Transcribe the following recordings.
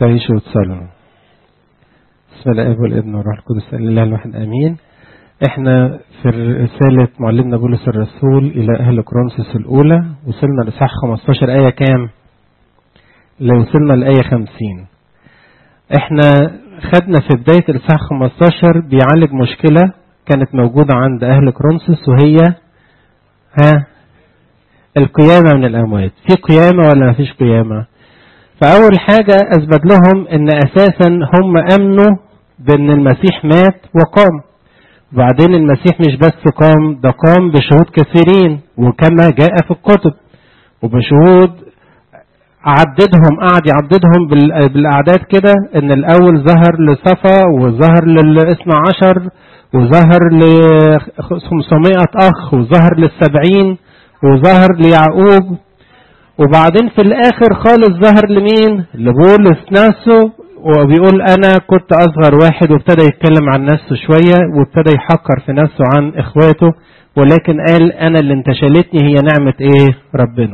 تعيشوا وتصلوا بسم الله الاب والابن والروح القدس الاله الواحد امين احنا في رسالة معلمنا بولس الرسول الى اهل كورنثوس الاولى وصلنا لاصحاح 15 ايه كام اللي وصلنا لايه 50 احنا خدنا في بداية الاصحاح 15 بيعالج مشكلة كانت موجودة عند اهل كورنثوس وهي ها القيامة من الاموات في قيامة ولا ما فيش قيامة فأول حاجة أثبت لهم إن أساسا هم أمنوا بأن المسيح مات وقام وبعدين المسيح مش بس قام ده قام بشهود كثيرين وكما جاء في الكتب وبشهود عددهم قعد يعددهم بالأعداد كده إن الأول ظهر لصفا وظهر للاثنى عشر وظهر ل 500 أخ وظهر للسبعين وظهر ليعقوب وبعدين في الاخر خالص ظهر لمين لبولس نفسه وبيقول انا كنت اصغر واحد وابتدى يتكلم عن نفسه شوية وابتدى يحقر في نفسه عن اخواته ولكن قال انا اللي انتشلتني هي نعمة ايه ربنا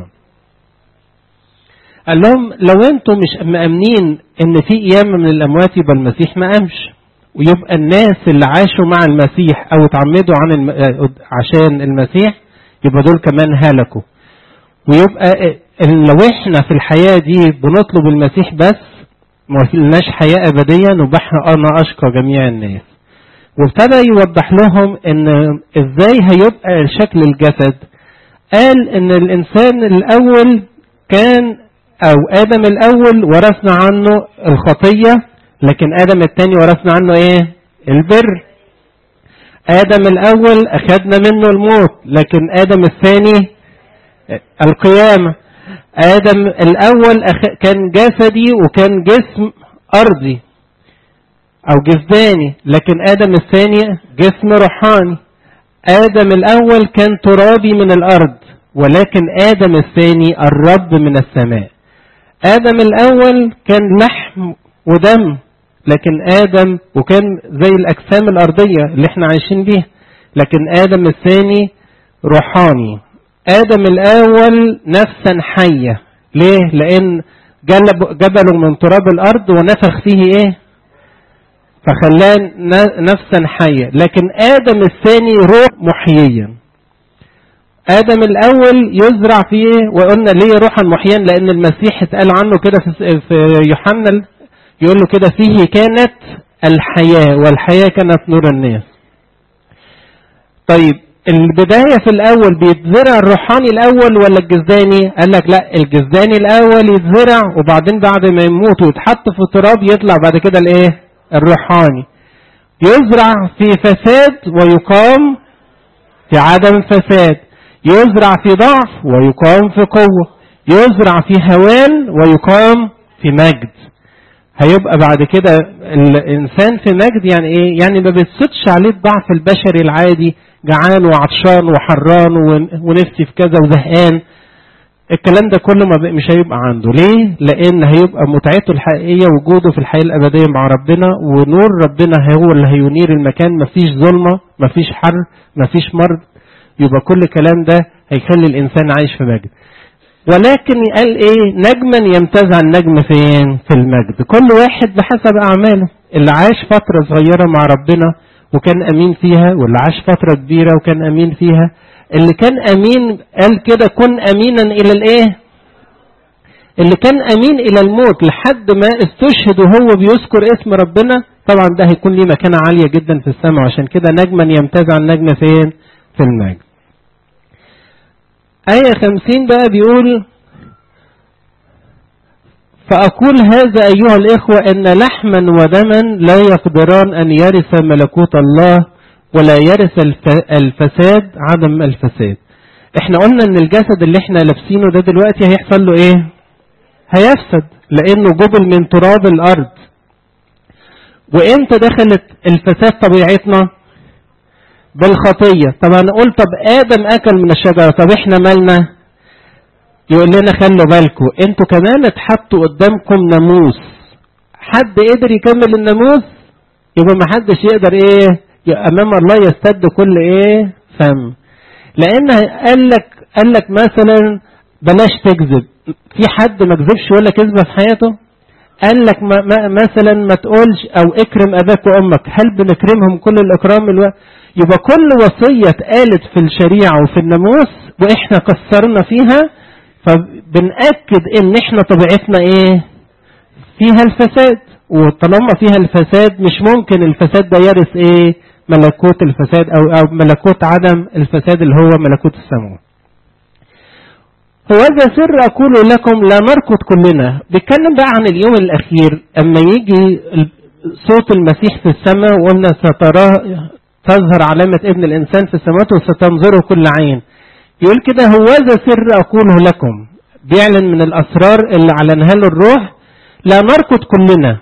قال لهم لو انتم مش مأمنين ان في قيامة من الاموات يبقى المسيح ما قامش ويبقى الناس اللي عاشوا مع المسيح او اتعمدوا عن الم... عشان المسيح يبقى دول كمان هلكوا ويبقى لو احنا في الحياة دي بنطلب المسيح بس ما لناش حياة أبدية نبقى أنا أشقى جميع الناس وابتدى يوضح لهم ان ازاي هيبقى شكل الجسد قال ان الانسان الاول كان او ادم الاول ورثنا عنه الخطية لكن ادم الثاني ورثنا عنه ايه البر ادم الاول اخذنا منه الموت لكن ادم الثاني القيامة آدم الأول كان جسدي وكان جسم أرضي أو جسداني لكن آدم الثاني جسم روحاني آدم الأول كان ترابي من الأرض ولكن آدم الثاني الرب من السماء آدم الأول كان لحم ودم لكن آدم وكان زي الأجسام الأرضية اللي احنا عايشين بيها لكن آدم الثاني روحاني آدم الأول نفسا حية ليه؟ لأن جبله من تراب الأرض ونفخ فيه إيه؟ فخلاه نفسا حية لكن آدم الثاني روح محييا آدم الأول يزرع فيه وقلنا ليه روحا محيا لأن المسيح اتقال عنه كده في يوحنا يقول له كده فيه كانت الحياة والحياة كانت نور الناس طيب البداية في الأول بيتزرع الروحاني الأول ولا الجزداني قال لك لا الجزداني الأول يتزرع وبعدين بعد ما يموت ويتحط في التراب يطلع بعد كده الايه الروحاني يزرع في فساد ويقام في عدم فساد يزرع في ضعف ويقام في قوة يزرع في هوان ويقام في مجد هيبقى بعد كده الإنسان في مجد يعني إيه؟ يعني ما بتسدش عليه الضعف البشري العادي جعان وعطشان وحران ونفسي في كذا وزهقان الكلام ده كله ما مش هيبقى عنده ليه لان هيبقى متعته الحقيقيه وجوده في الحياه الابديه مع ربنا ونور ربنا هو اللي هينير المكان مفيش ظلمه مفيش حر مفيش مرض يبقى كل الكلام ده هيخلي الانسان عايش في مجد ولكن قال ايه نجما يمتاز عن نجم فين في المجد كل واحد بحسب اعماله اللي عاش فتره صغيره مع ربنا وكان امين فيها واللي عاش فتره كبيره وكان امين فيها اللي كان امين قال كده كن امينا الى الايه اللي كان امين الى الموت لحد ما استشهد وهو بيذكر اسم ربنا طبعا ده هيكون ليه مكانه عاليه جدا في السماء عشان كده نجما يمتاز عن نجم فين في المجد آية خمسين بقى بيقول فأقول هذا أيها الإخوة أن لحما ودما لا يقدران أن يرث ملكوت الله ولا يرث الفساد عدم الفساد احنا قلنا ان الجسد اللي احنا لابسينه ده دلوقتي هيحصل له ايه هيفسد لانه جبل من تراب الارض وامتى دخلت الفساد طبيعتنا بالخطية طب انا قلت طب ادم اكل من الشجرة طب احنا مالنا يقول لنا خلوا بالكم انتوا كمان اتحطوا قدامكم ناموس حد قدر يكمل الناموس يبقى ما حدش يقدر ايه امام الله يستد كل ايه فم لان قال لك قال لك مثلا بلاش تكذب في حد ما كذبش ولا كذبه في حياته قال لك ما ما مثلا ما تقولش او اكرم اباك وامك هل بنكرمهم كل الاكرام الو... يبقى كل وصيه اتقالت في الشريعه وفي الناموس واحنا كسرنا فيها فبنأكد ان احنا طبيعتنا ايه فيها الفساد وطالما فيها الفساد مش ممكن الفساد ده يرث ايه ملكوت الفساد او او ملكوت عدم الفساد اللي هو ملكوت السماوات هذا سر أقول لكم لا نركض كلنا بيتكلم بقى عن اليوم الأخير أما يجي صوت المسيح في السماء وقلنا ستراه تظهر علامة ابن الإنسان في السماوات وستنظره كل عين يقول كده هذا سر أقوله لكم بيعلن من الأسرار اللي أعلنها له الروح لا نركض كلنا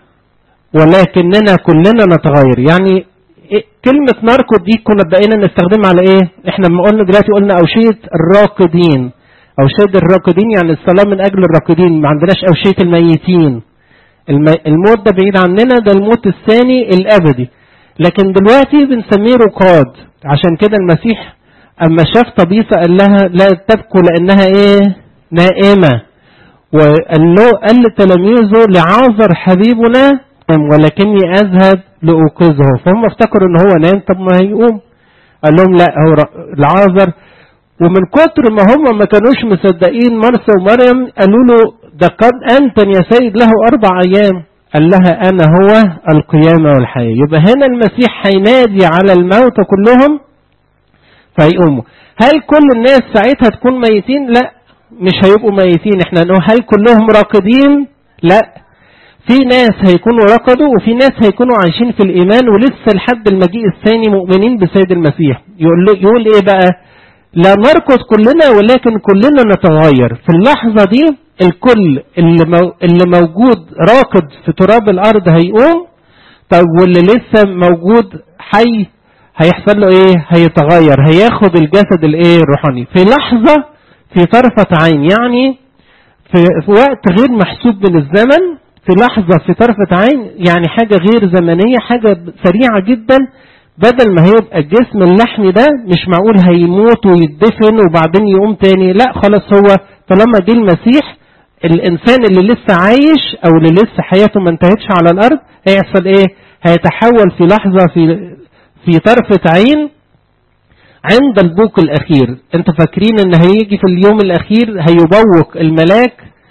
ولكننا كلنا نتغير يعني كلمة نركض دي كنا بقينا نستخدمها على ايه احنا لما قلنا دلوقتي قلنا أوشية الراكضين أوشية الراكدين يعني الصلاة من أجل الراكدين ما عندناش أوشية الميتين الموت ده بعيد عننا ده الموت الثاني الأبدي لكن دلوقتي بنسميه رقاد عشان كده المسيح أما شاف طبيسة قال لها لا تبكوا لأنها إيه نائمة وقال له قال لتلاميذه لعازر حبيبنا ولكني أذهب لأوقظه فهم افتكروا إن هو نام طب ما هيقوم قال لهم لا هو العازر ومن كتر ما هم ما كانوش مصدقين مرسى ومريم قالوا له ده قد أنتن يا سيد له أربع أيام قال لها أنا هو القيامة والحياة يبقى هنا المسيح هينادي على الموتى كلهم فيقوموا هل كل الناس ساعتها تكون ميتين لا مش هيبقوا ميتين احنا نقول هل كلهم راقدين لا في ناس هيكونوا رقدوا وفي ناس هيكونوا عايشين في الإيمان ولسه لحد المجيء الثاني مؤمنين بسيد المسيح يقول, يقول ايه بقى لا نركض كلنا ولكن كلنا نتغير في اللحظة دي الكل اللي, مو اللي موجود راكض في تراب الأرض هيقوم طب واللي لسه موجود حي هيحصل له ايه هيتغير هياخد الجسد الايه الروحاني في لحظة في طرفة عين يعني في, في وقت غير محسوب من الزمن في لحظة في طرفة عين يعني حاجة غير زمنية حاجة سريعة جدا بدل ما هيبقى الجسم اللحمي ده مش معقول هيموت ويدفن وبعدين يقوم تاني لا خلاص هو طالما جه المسيح الانسان اللي لسه عايش او اللي لسه حياته ما انتهتش على الارض هيحصل ايه هيتحول في لحظة في في طرفة عين عند البوق الاخير انتوا فاكرين ان هيجي في اليوم الاخير هيبوق الملاك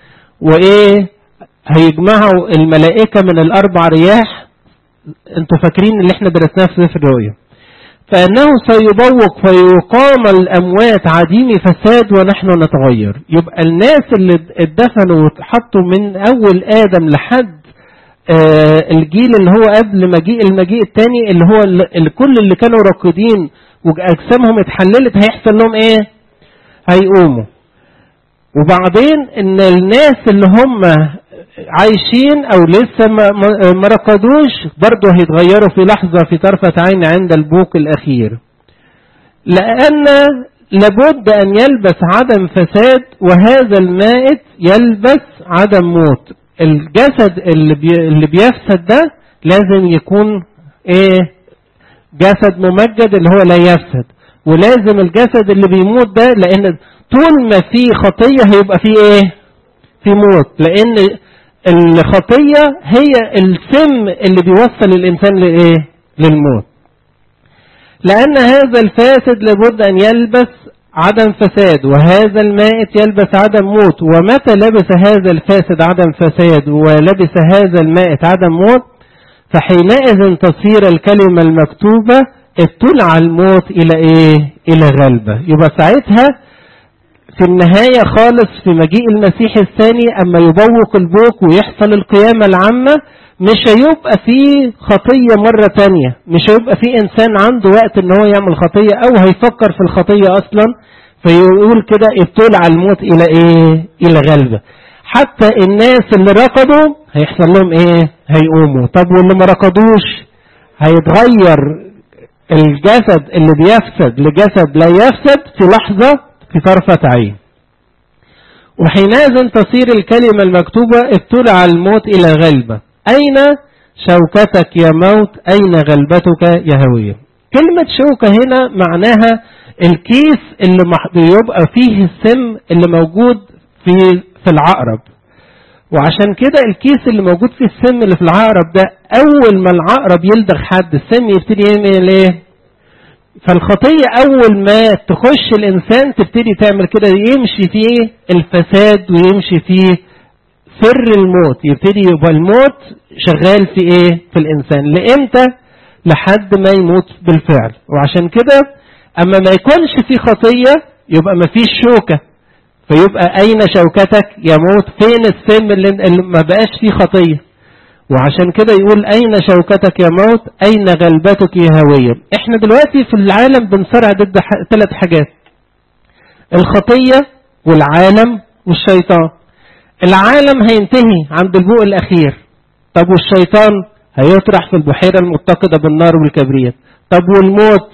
وايه هيجمعوا الملائكة من الاربع رياح انتوا فاكرين اللي احنا درسناه في سفر الرؤيا فانه سيبوق فيقام الاموات عديم فساد ونحن نتغير يبقى الناس اللي اتدفنوا واتحطوا من اول ادم لحد آه الجيل اللي هو قبل مجيء المجيء الثاني اللي هو اللي كل اللي كانوا راقدين واجسامهم اتحللت هيحصل لهم ايه هيقوموا وبعدين ان الناس اللي هم عايشين او لسه ما رقدوش برضه هيتغيروا في لحظة في طرفة عين عند البوق الاخير لان لابد ان يلبس عدم فساد وهذا المائت يلبس عدم موت الجسد اللي, بي اللي بيفسد ده لازم يكون ايه جسد ممجد اللي هو لا يفسد ولازم الجسد اللي بيموت ده لان طول ما في خطية هيبقى فيه ايه في موت لان الخطية هي السم اللي بيوصل الإنسان لإيه؟ للموت. لأن هذا الفاسد لابد أن يلبس عدم فساد وهذا المائت يلبس عدم موت ومتى لبس هذا الفاسد عدم فساد ولبس هذا المائت عدم موت فحينئذ تصير الكلمة المكتوبة ابتلع الموت إلى إيه؟ إلى غلبة يبقى ساعتها في النهاية خالص في مجيء المسيح الثاني أما يبوق البوق ويحصل القيامة العامة مش هيبقى في خطية مرة تانية مش هيبقى في إنسان عنده وقت إن هو يعمل خطية أو هيفكر في الخطية أصلا فيقول كده ابتلع الموت إلى إيه؟ إلى غلبة حتى الناس اللي رقدوا هيحصل لهم إيه؟ هيقوموا طب واللي ما رقدوش هيتغير الجسد اللي بيفسد لجسد لا يفسد في لحظة في طرفة عين وحينئذ تصير الكلمة المكتوبة ابتلع الموت إلى غلبة أين شوكتك يا موت أين غلبتك يا هوية كلمة شوكة هنا معناها الكيس اللي بيبقى فيه السم اللي موجود في في العقرب وعشان كده الكيس اللي موجود فيه السم اللي في العقرب ده اول ما العقرب يلدغ حد السم يبتدي يعمل ايه فالخطية أول ما تخش الإنسان تبتدي تعمل كده يمشي فيه الفساد ويمشي فيه سر الموت يبتدي يبقى الموت شغال في إيه في الإنسان لإمتى لحد ما يموت بالفعل وعشان كده أما ما يكونش في خطية يبقى ما فيش شوكة فيبقى أين شوكتك يموت فين السم اللي اللي ما بقاش فيه خطية وعشان كده يقول أين شوكتك يا موت أين غلبتك يا هوية احنا دلوقتي في العالم بنصارع ضد ثلاث حاجات الخطية والعالم والشيطان العالم هينتهي عند البوء الأخير طب والشيطان هيطرح في البحيرة المتقدة بالنار والكبريت طب والموت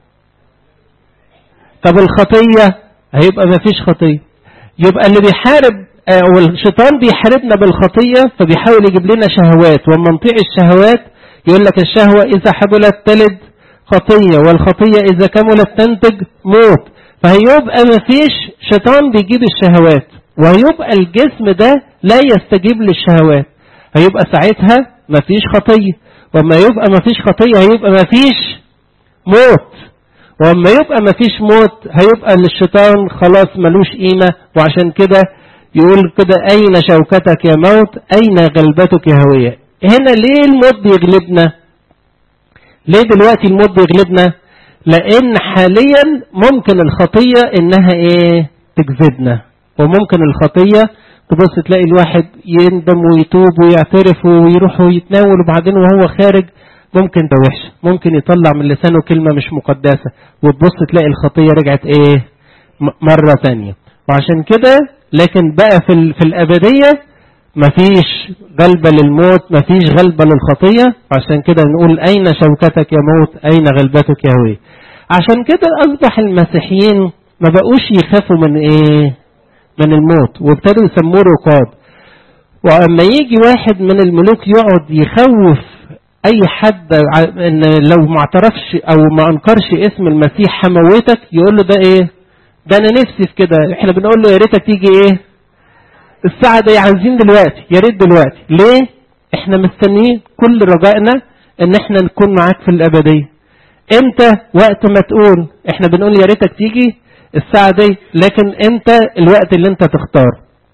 طب الخطية هيبقى ما فيش خطية يبقى اللي بيحارب او الشيطان بيحاربنا بالخطيه فبيحاول يجيب لنا شهوات وما نطيع الشهوات يقول لك الشهوه اذا حبلت تلد خطيه والخطيه اذا كملت تنتج موت فهيبقى ما فيش شيطان بيجيب الشهوات وهيبقى الجسم ده لا يستجيب للشهوات هيبقى ساعتها ما فيش خطيه وما يبقى ما فيش خطيه هيبقى ما فيش موت وما يبقى ما فيش موت هيبقى للشيطان خلاص ملوش قيمه وعشان كده يقول كده أين شوكتك يا موت أين غلبتك يا هوية هنا ليه الموت بيغلبنا ليه دلوقتي الموت بيغلبنا لأن حاليا ممكن الخطية إنها إيه تجذبنا وممكن الخطية تبص تلاقي الواحد يندم ويتوب ويعترف ويروح ويتناول وبعدين وهو خارج ممكن ده وحش ممكن يطلع من لسانه كلمة مش مقدسة وتبص تلاقي الخطية رجعت ايه مرة تانية وعشان كده لكن بقى في, في الأبدية مفيش غلبة للموت مفيش غلبة للخطية عشان كده نقول أين شوكتك يا موت أين غلبتك يا هوي عشان كده أصبح المسيحيين ما بقوش يخافوا من إيه من الموت وابتدوا يسموه رقاد وأما يجي واحد من الملوك يقعد يخوف أي حد إن لو ما اعترفش أو ما أنكرش اسم المسيح هموتك يقول له ده إيه ده انا نفسي في كده احنا بنقول له يا ريتك تيجي ايه الساعة دي عايزين دلوقتي يا ريت دلوقتي ليه احنا مستنيين كل رجائنا ان احنا نكون معاك في الابدية امتى وقت ما تقول احنا بنقول يا ريتك تيجي الساعة دي لكن امتى الوقت اللي انت تختار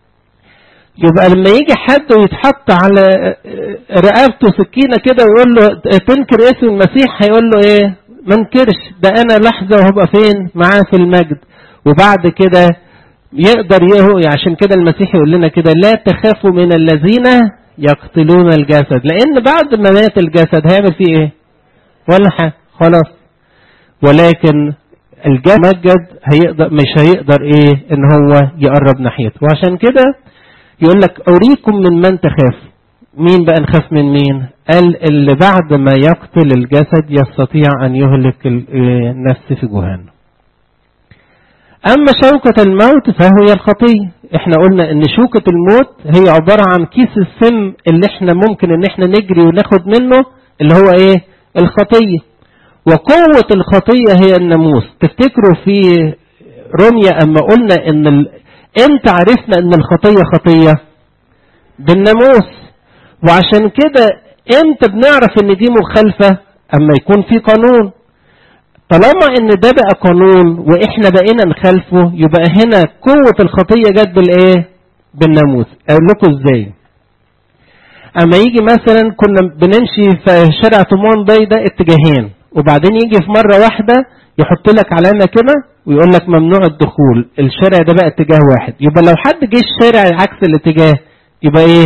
يبقى لما يجي حد ويتحط على رقبته سكينة كده ويقول له تنكر اسم المسيح هيقول له ايه ما انكرش ده انا لحظة وهبقى فين معاه في المجد وبعد كده يقدر يهو عشان كده المسيح يقول لنا كده لا تخافوا من الذين يقتلون الجسد لان بعد ما مات الجسد هيعمل فيه ايه ولا حاجه خلاص ولكن الجسد هيقدر مش هيقدر ايه ان هو يقرب ناحيته وعشان كده يقول لك اريكم من من تخاف مين بقى نخاف من مين قال اللي بعد ما يقتل الجسد يستطيع ان يهلك النفس في جهنم أما شوكة الموت فهي الخطية احنا قلنا ان شوكة الموت هي عبارة عن كيس السم اللي احنا ممكن ان احنا نجري وناخد منه اللي هو ايه الخطية وقوة الخطية هي الناموس تفتكروا في رمية اما قلنا ان ال... امتى عرفنا ان الخطية خطية بالناموس وعشان كده امتى بنعرف ان دي مخالفة اما يكون في قانون طالما ان ده بقى قانون واحنا بقينا نخالفه يبقى هنا قوة الخطية جت بالايه بالناموس اقول لكم ازاي اما يجي مثلا كنا بنمشي في شارع طمان باي ده اتجاهين وبعدين يجي في مرة واحدة يحط لك علامة كده ويقول لك ممنوع الدخول الشارع ده بقى اتجاه واحد يبقى لو حد جه الشارع عكس الاتجاه يبقى ايه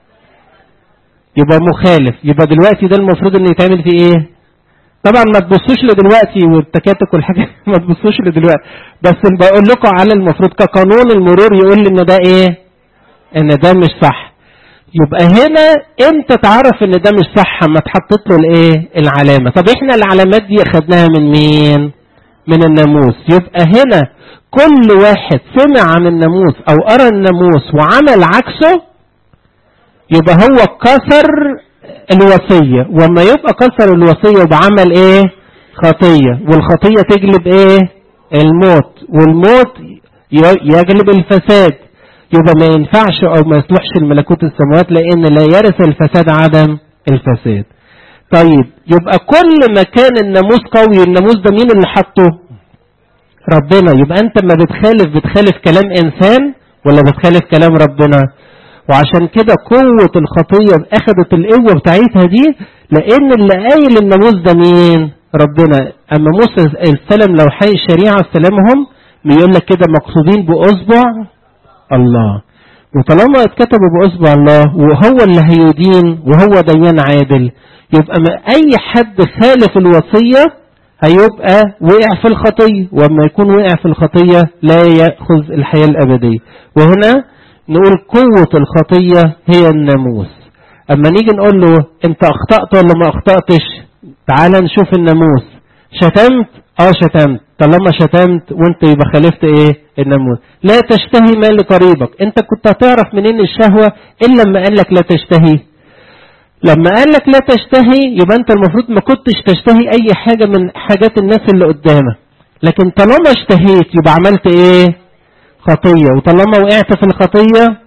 يبقى مخالف يبقى دلوقتي ده المفروض ان يتعمل فيه ايه طبعا ما تبصوش لدلوقتي والتكاتك والحاجات ما تبصوش لدلوقتي بس بقول لكم على المفروض كقانون المرور يقول لي ان ده ايه ان ده مش صح يبقى هنا امتى تعرف ان ده مش صح اما اتحطت له الايه العلامه طب احنا العلامات دي اخدناها من مين من الناموس يبقى هنا كل واحد سمع عن الناموس او قرا الناموس وعمل عكسه يبقى هو كسر الوصية وما يبقى كسر الوصية وبعمل ايه خطية والخطية تجلب ايه الموت والموت يجلب الفساد يبقى ما ينفعش او ما يصلحش الملكوت السماوات لان لا يرث الفساد عدم الفساد طيب يبقى كل ما كان الناموس قوي الناموس ده مين اللي حطه ربنا يبقى انت ما بتخالف بتخالف كلام انسان ولا بتخالف كلام ربنا وعشان كده قوة الخطية اخدت القوة بتاعتها دي لان اللي قايل الناموس ده مين ربنا اما موسى السلام لو حي الشريعة استلمهم بيقول لك كده مقصودين باصبع الله وطالما اتكتبوا باصبع الله وهو اللي هيدين وهو ديان عادل يبقى ما اي حد خالف الوصية هيبقى وقع في الخطية وما يكون وقع في الخطية لا يأخذ الحياة الأبدية وهنا نقول قوة الخطية هي الناموس أما نيجي نقول له أنت أخطأت ولا ما أخطأتش تعال نشوف الناموس شتمت اه شتمت طالما شتمت وانت يبقى خالفت ايه الناموس لا تشتهي مال قريبك انت كنت هتعرف منين الشهوة الا لما قال لك لا تشتهي لما قال لك لا تشتهي يبقى انت المفروض ما كنتش تشتهي اي حاجة من حاجات الناس اللي قدامك لكن طالما اشتهيت يبقى عملت ايه خطية وطالما وقعت في الخطية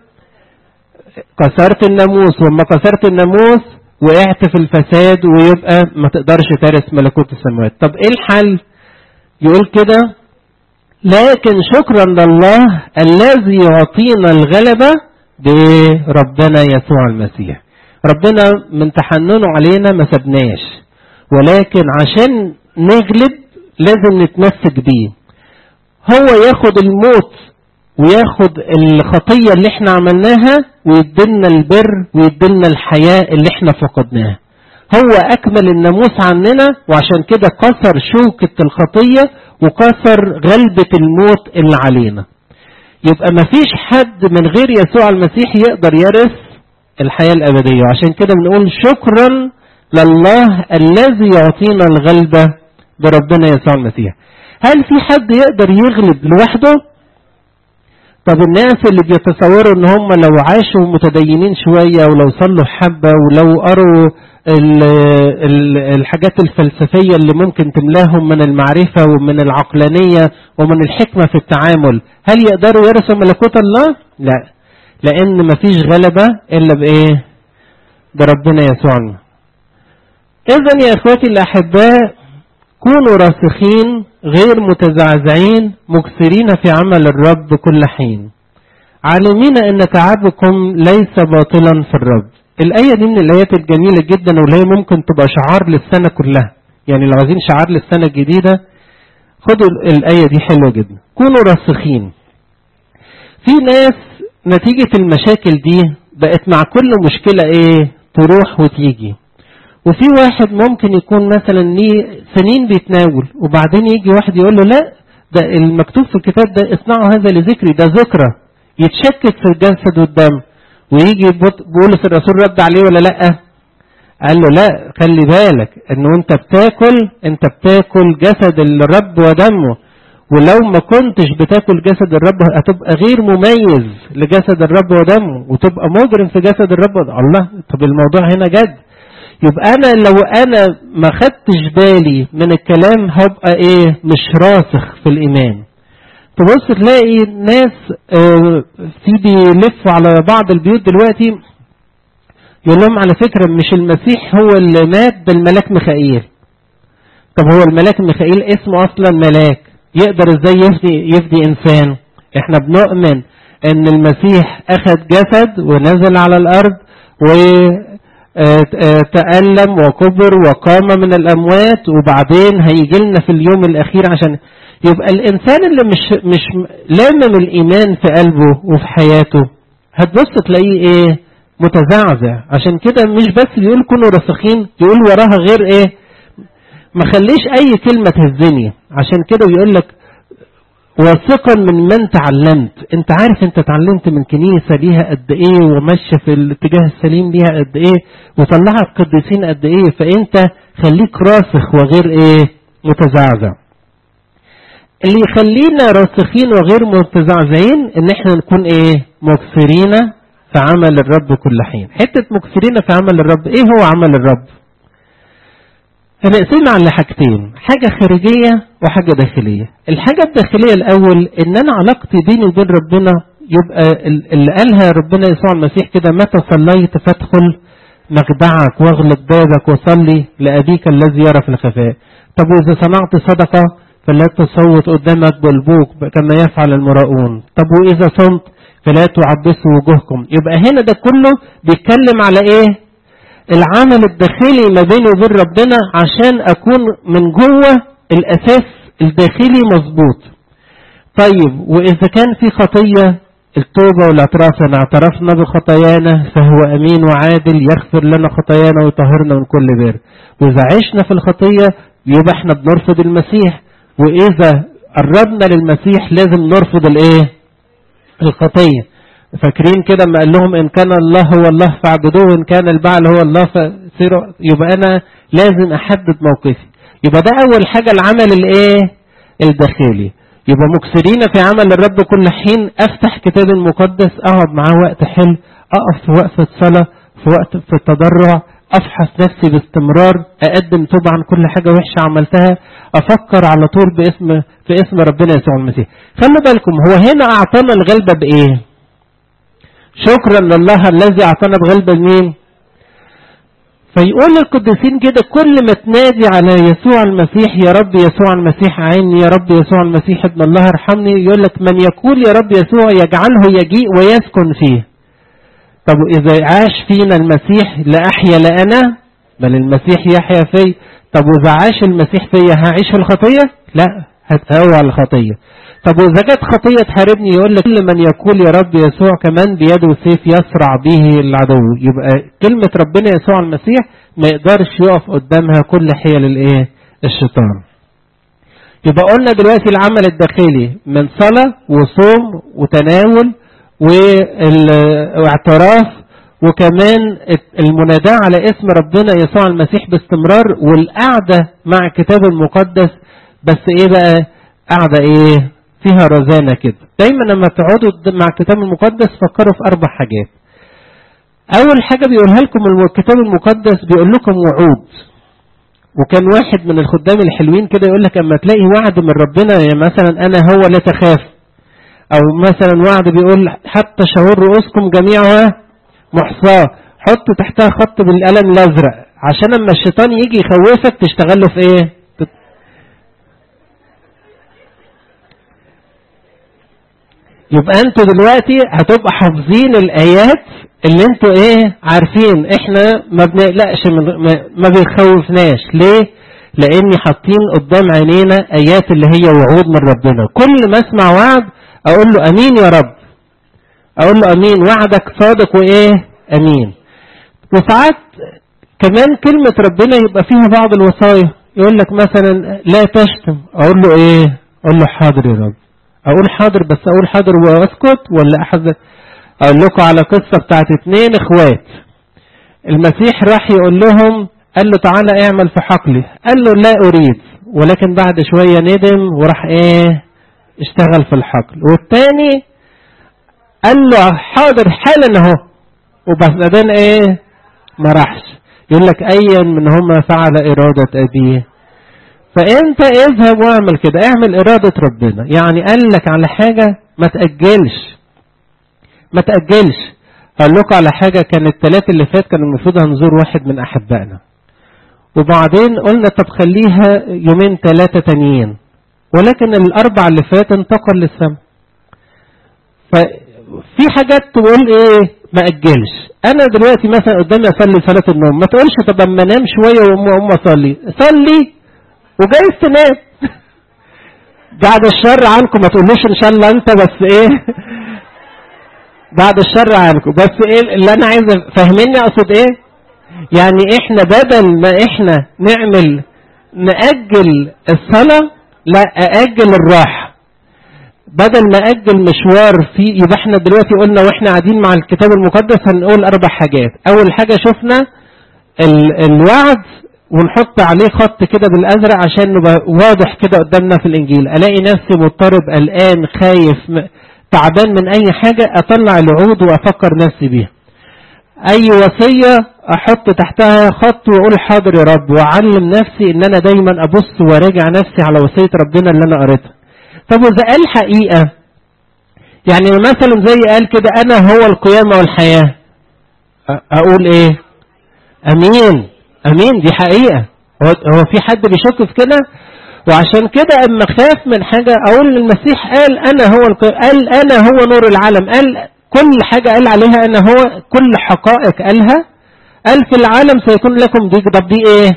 كسرت الناموس وما كسرت الناموس وقعت في الفساد ويبقى ما تقدرش ترث ملكوت السماوات طب ايه الحل يقول كده لكن شكرا لله الذي يعطينا الغلبة بربنا يسوع المسيح ربنا من تحننه علينا ما سبناش ولكن عشان نغلب لازم نتمسك بيه هو ياخد الموت وياخد الخطية اللي احنا عملناها ويدلنا البر ويدلنا الحياة اللي احنا فقدناها هو أكمل الناموس عننا وعشان كده كسر شوكة الخطية وكسر غلبة الموت اللي علينا يبقى مفيش حد من غير يسوع المسيح يقدر يرث الحياة الأبدية وعشان كده بنقول شكرا لله الذي يعطينا الغلبة بربنا يسوع المسيح هل في حد يقدر يغلب لوحده طب الناس اللي بيتصوروا ان هم لو عاشوا متدينين شوية ولو صلوا حبة ولو قروا ال ال الحاجات الفلسفية اللي ممكن تملاهم من المعرفة ومن العقلانية ومن الحكمة في التعامل هل يقدروا يرثوا ملكوت الله؟ لا لان مفيش غلبة الا بايه بربنا يسوعنا اذا يا اخواتي الاحباء كونوا راسخين غير متزعزعين مكثرين في عمل الرب كل حين عالمين ان تعبكم ليس باطلا في الرب الآية دي من الآيات الجميلة جدا واللي هي ممكن تبقى شعار للسنة كلها يعني لو عايزين شعار للسنة الجديدة خدوا الآية دي حلوة جدا كونوا راسخين في ناس نتيجة المشاكل دي بقت مع كل مشكلة ايه تروح وتيجي وفي واحد ممكن يكون مثلا ليه سنين بيتناول وبعدين يجي واحد يقول له لا ده المكتوب في الكتاب ده اصنعوا هذا لذكري ده ذكرى يتشكك في الجسد والدم ويجي بولس الرسول رد عليه ولا لا قال له لا خلي بالك انه انت بتاكل انت بتاكل جسد الرب ودمه ولو ما كنتش بتاكل جسد الرب هتبقى غير مميز لجسد الرب ودمه وتبقى مجرم في جسد الرب ودمه. الله طب الموضوع هنا جد يبقى انا لو انا ما خدتش بالي من الكلام هبقى ايه مش راسخ في الايمان تبص تلاقي ناس اه في بيلفوا على بعض البيوت دلوقتي يقول لهم على فكرة مش المسيح هو اللي مات ده الملاك ميخائيل طب هو الملاك ميخائيل اسمه اصلا ملاك يقدر ازاي يفدي, يفدي انسان احنا بنؤمن ان المسيح اخذ جسد ونزل على الارض و تألم وكبر وقام من الأموات وبعدين هيجي لنا في اليوم الأخير عشان يبقى الإنسان اللي مش مش لامم الإيمان في قلبه وفي حياته هتبص تلاقيه إيه متزعزع عشان كده مش بس بيقول كونوا راسخين يقول وراها غير إيه ما خليش أي كلمة تهزني عشان كده بيقول لك واثقا من من تعلمت انت عارف انت اتعلمت من كنيسة ليها قد ايه وماشية في الاتجاه السليم ليها قد ايه وطلعت قديسين قد ايه فانت خليك راسخ وغير ايه متزعزع اللي يخلينا راسخين وغير متزعزعين ان احنا نكون ايه مكثرين في عمل الرب كل حين حتة مكثرين في عمل الرب ايه هو عمل الرب هنقسمها على حاجتين حاجة خارجية وحاجة داخلية الحاجة الداخلية الأول إن أنا علاقتي بيني وبين ربنا يبقى اللي قالها ربنا يسوع المسيح كده متى صليت فادخل مخدعك واغلق بابك وصلي لأبيك الذي يرى في الخفاء طب وإذا صنعت صدقة فلا تصوت قدامك بالبوق كما يفعل المراؤون طب وإذا صمت فلا تعبسوا وجوهكم يبقى هنا ده كله بيتكلم على ايه العمل الداخلي ما بيني وبين ربنا عشان اكون من جوه الاساس الداخلي مظبوط طيب واذا كان في خطيه التوبه والاعتراف ان اعترفنا بخطايانا فهو امين وعادل يغفر لنا خطايانا ويطهرنا من كل بر واذا عشنا في الخطيه يبقى احنا بنرفض المسيح واذا قربنا للمسيح لازم نرفض الايه الخطيه فاكرين كده لما قال لهم ان كان الله هو الله فاعبدوه وان كان البعل هو الله فسيروا يبقى انا لازم احدد موقفي يبقى ده اول حاجه العمل الايه الداخلي يبقى مكسرين في عمل الرب كل حين افتح كتاب المقدس اقعد معاه وقت حلو اقف في وقفه صلاه في وقت في التضرع افحص نفسي باستمرار اقدم توبه عن كل حاجه وحشه عملتها افكر على طول باسم في اسم ربنا يسوع المسيح خلوا بالكم هو هنا اعطانا الغلبه بايه شكرا لله الذي اعطانا بغلبه مين فيقول القديسين كده كل ما تنادي على يسوع المسيح يا رب يسوع المسيح عيني يا رب يسوع المسيح ابن الله ارحمني يقول لك من يقول يا رب يسوع يجعله يجيء ويسكن فيه طب إذا عاش فينا المسيح لا أحيا لا أنا بل المسيح يحيا في طب وإذا عاش المسيح فيا هعيش في الخطية لا هتهوى على الخطية طب وإذا جت خطية تحاربني يقول لك كل من يقول يا رب يسوع كمان بيده سيف يسرع به العدو يبقى كلمة ربنا يسوع المسيح ما يقدرش يقف قدامها كل حيل الايه الشيطان يبقى قلنا دلوقتي العمل الداخلي من صلاة وصوم وتناول واعتراف وكمان المناداة على اسم ربنا يسوع المسيح باستمرار والقعدة مع الكتاب المقدس بس ايه بقى قعدة ايه فيها رزانة كده دايما لما تقعدوا مع الكتاب المقدس فكروا في اربع حاجات اول حاجة بيقولها لكم الكتاب المقدس بيقول لكم وعود وكان واحد من الخدام الحلوين كده يقول لك اما تلاقي وعد من ربنا يعني مثلا انا هو لا تخاف او مثلا وعد بيقول حتى شعور رؤوسكم جميعها محصاة حط تحتها خط بالقلم الازرق عشان اما الشيطان يجي يخوفك تشتغل له في ايه يبقى انتوا دلوقتي هتبقى حافظين الايات اللي انتوا ايه عارفين احنا ما بنقلقش من ما بيخوفناش ليه لاني حاطين قدام عينينا ايات اللي هي وعود من ربنا كل ما اسمع وعد اقول له امين يا رب اقول له امين وعدك صادق وايه امين وساعات كمان كلمة ربنا يبقى فيها بعض الوصايا يقول لك مثلا لا تشتم اقول له ايه اقول له حاضر يا رب اقول حاضر بس اقول حاضر واسكت ولا احذر اقول لكم على قصة بتاعت اتنين اخوات المسيح راح يقول لهم قال له تعالى اعمل في حقلي قال له لا اريد ولكن بعد شوية ندم وراح ايه اشتغل في الحقل والتاني قال له حاضر حالا اهو وبعدين ايه ما راحش يقول لك ايا منهما فعل ارادة ابيه فانت اذهب واعمل كده اعمل ارادة ربنا يعني قال لك على حاجة ما تأجلش ما تأجلش هقول لكم على حاجة كان الثلاث اللي فات كان المفروض هنزور واحد من احبائنا وبعدين قلنا طب خليها يومين ثلاثة تانيين ولكن الاربع اللي فات انتقل للسماء ففي حاجات تقول ايه ما اجلش انا دلوقتي مثلا قدامي اصلي صلاه النوم ما تقولش طب اما انام شويه واقوم اقوم اصلي صلي وجايز تنام بعد الشر عنكم ما تقولوش ان شاء الله انت بس ايه بعد الشر عنكم بس ايه اللي انا عايز فاهميني اقصد ايه يعني احنا بدل ما احنا نعمل نأجل الصلاة لا أأجل الراحة بدل ما أجل مشوار في يبقى احنا دلوقتي قلنا واحنا قاعدين مع الكتاب المقدس هنقول أربع حاجات أول حاجة شفنا ال الوعد ونحط عليه خط كده بالأزرق عشان نبقى واضح كده قدامنا في الإنجيل ألاقي نفسي مضطرب قلقان خايف تعبان من أي حاجة أطلع العود وأفكر نفسي بيها أي وصية أحط تحتها خط وأقول حاضر يا رب وأعلم نفسي إن أنا دايما أبص وأراجع نفسي على وصية ربنا اللي أنا قريتها طب وإذا قال حقيقة يعني مثلا زي قال كده انا هو القيامة والحياة اقول ايه امين امين دي حقيقة هو في حد بيشك في كده وعشان كده اما خاف من حاجة اقول المسيح قال انا هو القيامة قال انا هو نور العالم قال كل حاجة قال عليها انا هو كل حقائق قالها قال في العالم سيكون لكم دي طب دي ايه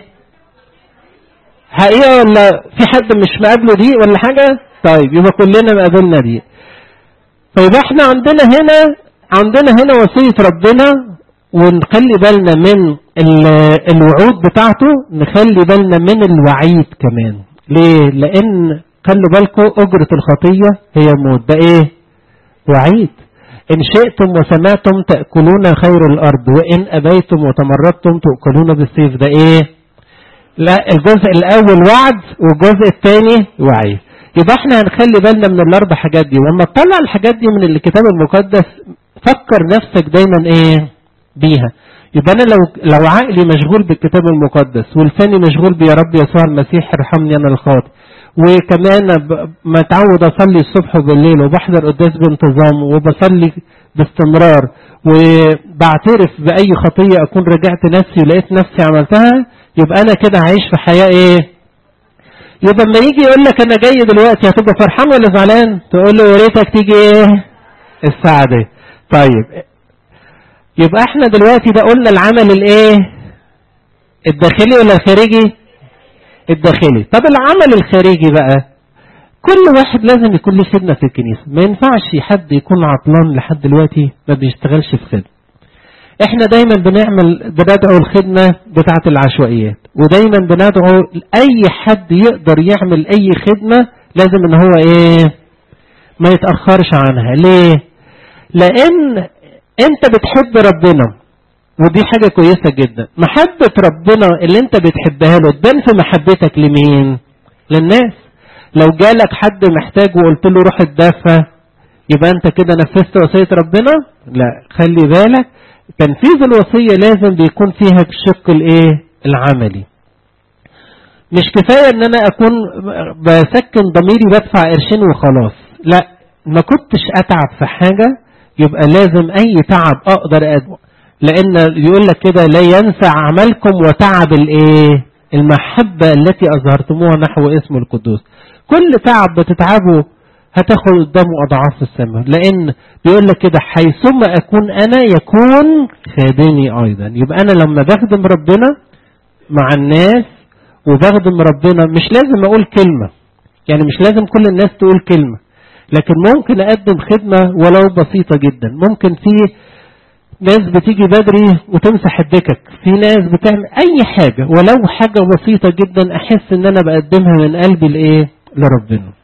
حقيقة ولا في حد مش مقابله دي ولا حاجة طيب يبقى كلنا مقابلنا دي طيب احنا عندنا هنا عندنا هنا وصية ربنا ونخلي بالنا من الوعود بتاعته نخلي بالنا من الوعيد كمان ليه لان خلوا بالكم اجرة الخطية هي موت ده ايه وعيد إن شئتم وسمعتم تأكلون خير الأرض وإن أبيتم وتمردتم تأكلون بالسيف ده إيه لا الجزء الأول وعد والجزء الثاني وعي يبقى احنا هنخلي بالنا من الأربع حاجات دي ولما تطلع الحاجات دي من الكتاب المقدس فكر نفسك دايما إيه بيها يبقى أنا لو لو عقلي مشغول بالكتاب المقدس ولساني مشغول بيا رب يسوع المسيح ارحمني أنا الخاطئ وكمان متعود اصلي الصبح وبالليل وبحضر قداس بانتظام وبصلي باستمرار وبعترف باي خطيه اكون رجعت نفسي ولقيت نفسي عملتها يبقى انا كده عايش في حياه ايه يبقى لما يجي يقول لك انا جاي دلوقتي هتبقى فرحان ولا زعلان تقول له يا ريتك تيجي ايه الساعه دي طيب يبقى احنا دلوقتي ده قلنا العمل الايه الداخلي ولا الخارجي الداخلي طب العمل الخارجي بقى كل واحد لازم يكون له خدمة في الكنيسة ما ينفعش حد يكون عطلان لحد دلوقتي ما بيشتغلش في خدمة احنا دايما بنعمل بندعو الخدمة بتاعة العشوائيات ودايما بندعو اي حد يقدر يعمل اي خدمة لازم ان هو ايه ما يتأخرش عنها ليه لان انت بتحب ربنا ودي حاجة كويسة جدا محبة ربنا اللي انت بتحبها له تبان في محبتك لمين للناس لو جالك حد محتاج وقلت له روح اتدفى يبقى انت كده نفذت وصية ربنا لا خلي بالك تنفيذ الوصية لازم بيكون فيها الشق الايه العملي مش كفاية ان انا اكون بسكن ضميري بدفع قرشين وخلاص لا ما كنتش اتعب في حاجة يبقى لازم اي تعب اقدر أدوى لان يقول لك كده لا ينسى عملكم وتعب الايه المحبة التي اظهرتموها نحو اسم القدوس كل تعب بتتعبه هتاخد قدامه اضعاف السماء لان بيقول لك كده حيثما اكون انا يكون خادمي ايضا يبقى انا لما بخدم ربنا مع الناس وبخدم ربنا مش لازم اقول كلمة يعني مش لازم كل الناس تقول كلمة لكن ممكن اقدم خدمة ولو بسيطة جدا ممكن في ناس بتيجي بدري وتمسح الدكك في ناس بتعمل اي حاجة ولو حاجة بسيطة جدا احس ان انا بقدمها من قلبي لايه لربنا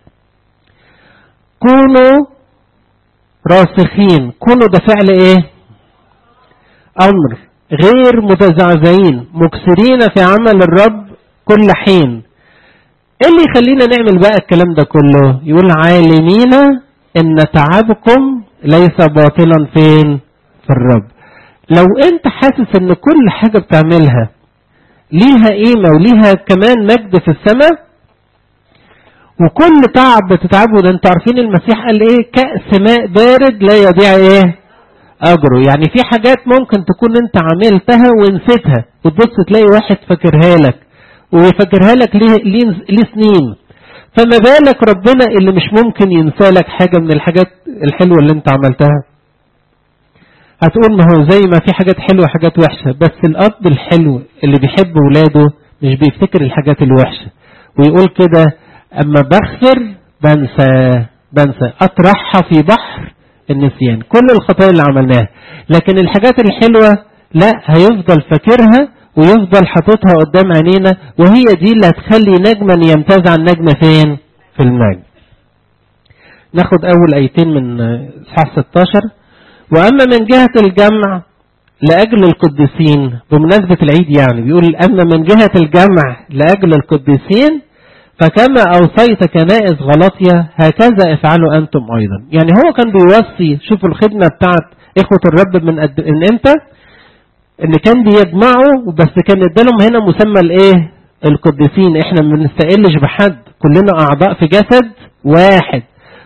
كونوا راسخين كونوا ده فعل ايه امر غير متزعزعين مكسرين في عمل الرب كل حين ايه اللي يخلينا نعمل بقى الكلام ده كله يقول عالمين ان تعبكم ليس باطلا فين في الرب لو انت حاسس ان كل حاجة بتعملها ليها قيمة وليها كمان مجد في السماء وكل تعب بتتعبه ده انت عارفين المسيح قال ايه كأس ماء بارد لا يضيع ايه اجره يعني في حاجات ممكن تكون انت عملتها ونسيتها وتبص تلاقي واحد فاكرها لك ويفكرها لك ليه, ليه, ليه سنين فما بالك ربنا اللي مش ممكن ينسى لك حاجة من الحاجات الحلوة اللي انت عملتها هتقول ما هو زي ما في حاجات حلوة وحاجات وحشة بس الأب الحلو اللي بيحب ولاده مش بيفتكر الحاجات الوحشة ويقول كده أما بغفر بنسى بنسى أطرحها في بحر النسيان كل الخطايا اللي عملناها لكن الحاجات الحلوة لا هيفضل فاكرها ويفضل حاططها قدام عينينا وهي دي اللي هتخلي نجما يمتاز عن نجم فين في المجد ناخد أول آيتين من إصحاح 16 وأما من جهة الجمع لأجل القديسين بمناسبة العيد يعني بيقول أما من جهة الجمع لأجل القديسين فكما أوصيت كنائس غلطية هكذا افعلوا أنتم أيضا يعني هو كان بيوصي شوفوا الخدمة بتاعت إخوة الرب من قد إن إمتى إن كان بيجمعوا بس كان ادالهم هنا مسمى الإيه القديسين إحنا ما بنستقلش بحد كلنا أعضاء في جسد واحد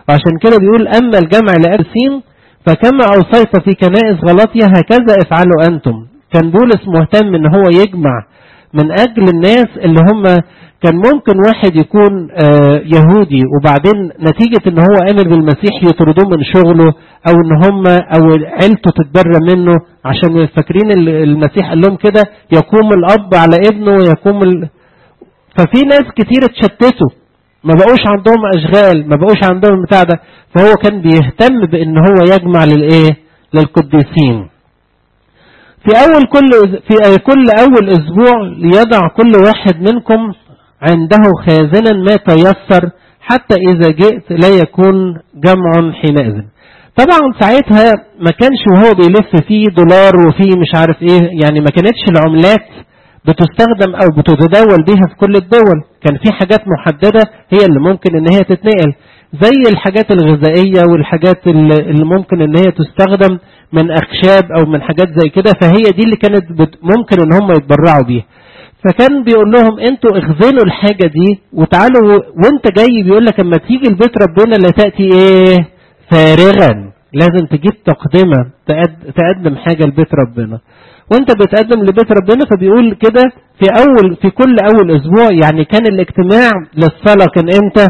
وعشان كده بيقول أما الجمع لأرسين فكما أوصيت في كنائس غلطية هكذا افعلوا أنتم كان بولس مهتم ان هو يجمع من أجل الناس اللي هم كان ممكن واحد يكون آه يهودي وبعدين نتيجة ان هو آمن بالمسيح يطردوه من شغله او ان هم او عيلته تتبرى منه عشان فاكرين المسيح قال لهم كده يقوم الاب على ابنه ويقوم ال... ففي ناس كتير اتشتتوا ما بقوش عندهم اشغال ما بقوش عندهم بتاع ده فهو كان بيهتم بان هو يجمع للايه للقديسين في اول كل في كل اول اسبوع ليضع كل واحد منكم عنده خازنا ما تيسر حتى اذا جئت لا يكون جمع حينئذ طبعا ساعتها ما كانش وهو بيلف فيه دولار وفيه مش عارف ايه يعني ما كانتش العملات بتستخدم او بتتداول بيها في كل الدول كان في حاجات محددة هي اللي ممكن ان هي تتنقل زي الحاجات الغذائية والحاجات اللي ممكن ان هي تستخدم من اخشاب او من حاجات زي كده فهي دي اللي كانت ممكن ان هم يتبرعوا بيها فكان بيقول لهم انتوا اخزنوا الحاجة دي وتعالوا وانت جاي بيقول لك اما تيجي البيت ربنا لا تأتي ايه فارغا لازم تجيب تقدمة تقدم حاجة لبيت ربنا وانت بتقدم لبيت ربنا فبيقول كده في اول في كل اول اسبوع يعني كان الاجتماع للصلاة كان امتى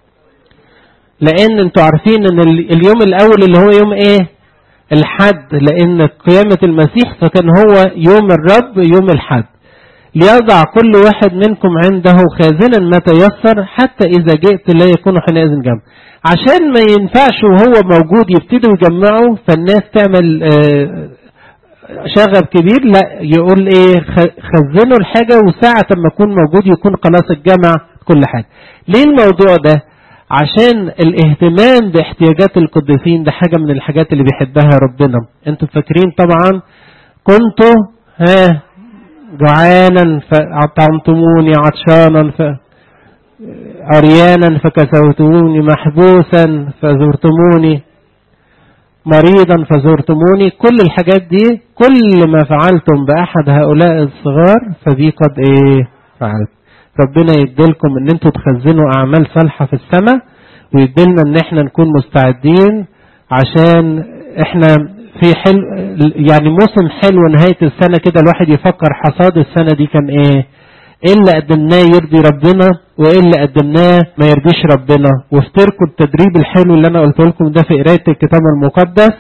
لان انتوا عارفين ان اليوم الاول اللي هو يوم ايه الحد لان قيامة المسيح فكان هو يوم الرب يوم الحد ليضع كل واحد منكم عنده خازنا ما تيسر حتى اذا جئت لا يكون حينئذ جمع عشان ما ينفعش وهو موجود يبتدوا يجمعوا فالناس تعمل آه شغب كبير لا يقول ايه خزنوا الحاجة وساعة ما يكون موجود يكون خلاص الجمع كل حاجة ليه الموضوع ده عشان الاهتمام باحتياجات القديسين ده حاجة من الحاجات اللي بيحبها ربنا انتوا فاكرين طبعا كنتوا ها جوعانا فأطعمتموني عطشانا ف عريانا فكسوتموني محبوسا فزرتموني مريضا فزرتموني كل الحاجات دي كل ما فعلتم بأحد هؤلاء الصغار فدي قد ايه فعلت ربنا يديلكم ان انتوا تخزنوا اعمال صالحة في السماء ويديلنا ان احنا نكون مستعدين عشان احنا في حلو يعني موسم حلو نهاية السنة كده الواحد يفكر حصاد السنة دي كان ايه ايه اللي قدمناه يرضي ربنا وايه اللي قدمناه ما يرضيش ربنا وافتكروا التدريب الحلو اللي انا قلت لكم ده في قرايه الكتاب المقدس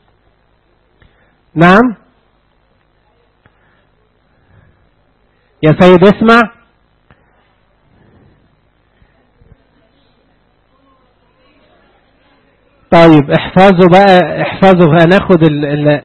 نعم يا سيد اسمع طيب احفظوا بقى احفظوا هناخد